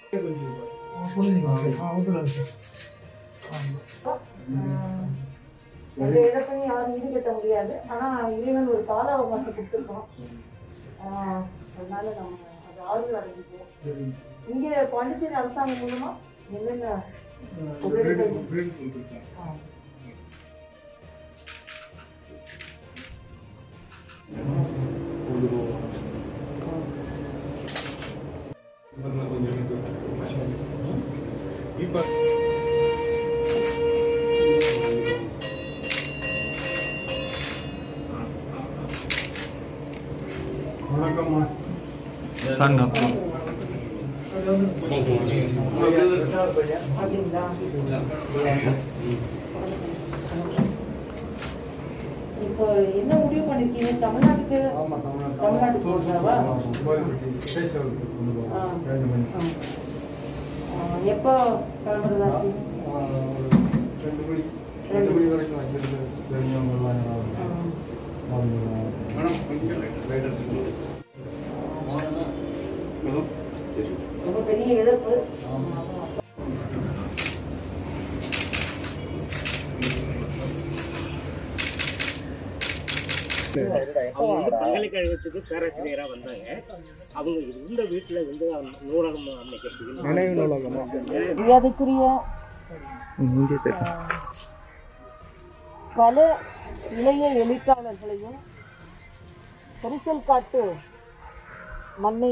இந்த இழப்பையும் யாரும் ஈடுகட்ட முடியாது ஆனா இறைவன் ஒரு கால அவகாசம் கொடுத்துருக்கோம் ஆஹ் அதனால நம்ம அது ஆறுதல் அடைஞ்சிப்போம் இங்க பாண்டிச்சேரி அரசாங்கம் மூலமா என்னென்ன உதவிகள் ஆ. இப்போ வணக்கம்மா அப்படிங்களா இப்போ என்ன முடிவு பண்ணிருக்கீங்க தமிழ்நாட்டுக்கு ஆமாம் தமிழ்நாட்டுக்கு போகலாவா? ஆ. ரெண்டு மணி ஆ. ஆ, எப்போ கிளம்புறதா இருக்கீங்க? ஆ, ஒரு ரெண்டு மணி ரெண்டு மணி வரைக்கும் வச்சிருந்து தெரிஞ்சவங்கலாம் ஆ. யாராவது அவங்க ரொம்ப பெரிய இழப்பு அவங்க வந்து பல்கலைக்கழகத்துக்கு பேராசிரியரா வந்தாங்க அவங்க இருந்த வீட்டுல வந்து நூலகம் அமைக்கிறதுக்கு நினைவு நூலகமா மரியாதைக்குரிய பல இளைய எழுத்தாளர்களையும் பரிசல் காட்டு மண்ணை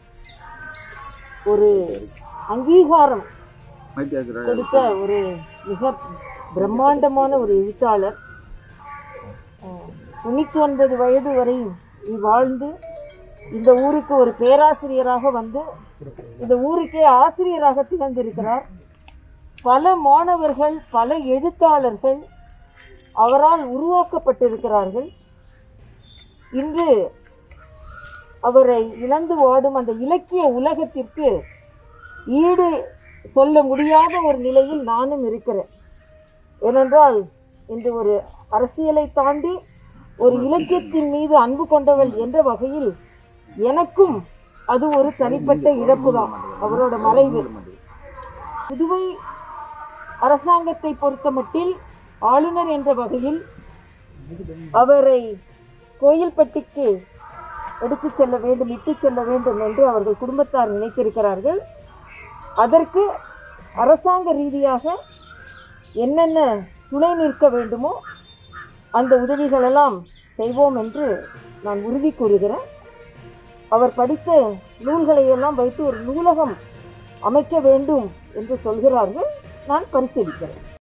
ஒரு அங்கீகாரம் கொடுத்த ஒரு மிக பிரம்மாண்டமான ஒரு எழுத்தாளர் அஹ், தொண்ணூத்தி ஒன்பது வயது வரை நீ வாழ்ந்து இந்த ஊருக்கு ஒரு பேராசிரியராக வந்து இந்த ஊருக்கே ஆசிரியராக திகழ்ந்திருக்கிறார் பல மாணவர்கள் பல எழுத்தாளர்கள் அவரால் உருவாக்கப்பட்டிருக்கிறார்கள் இன்று அவரை இழந்து வாடும் அந்த இலக்கிய உலகத்திற்கு ஈடு சொல்ல முடியாத ஒரு நிலையில் நானும் இருக்கிறேன் ஏனென்றால் இன்று ஒரு அரசியலை தாண்டி ஒரு இலக்கியத்தின் மீது அன்பு கொண்டவள் என்ற வகையில் எனக்கும் அது ஒரு தனிப்பட்ட இழப்பு தான் அவரோட மறைவு புதுவை அரசாங்கத்தை பொறுத்தமட்டில் ஆளுநர் என்ற வகையில் அவரை கோயில்பட்டிக்கு எடுத்துச் செல்ல வேண்டும் இட்டுச் செல்ல வேண்டும் என்று அவர்கள் குடும்பத்தார் நினைத்திருக்கிறார்கள் அதற்கு அரசாங்க ரீதியாக என்னென்ன துணை நிற்க வேண்டுமோ அந்த உதவிகளெல்லாம் செய்வோம் என்று நான் உறுதி கூறுகிறேன் அவர் படித்த நூல்களை எல்லாம் வைத்து ஒரு நூலகம் அமைக்க வேண்டும் என்று சொல்கிறார்கள் நான் பரிசீலிக்கிறேன்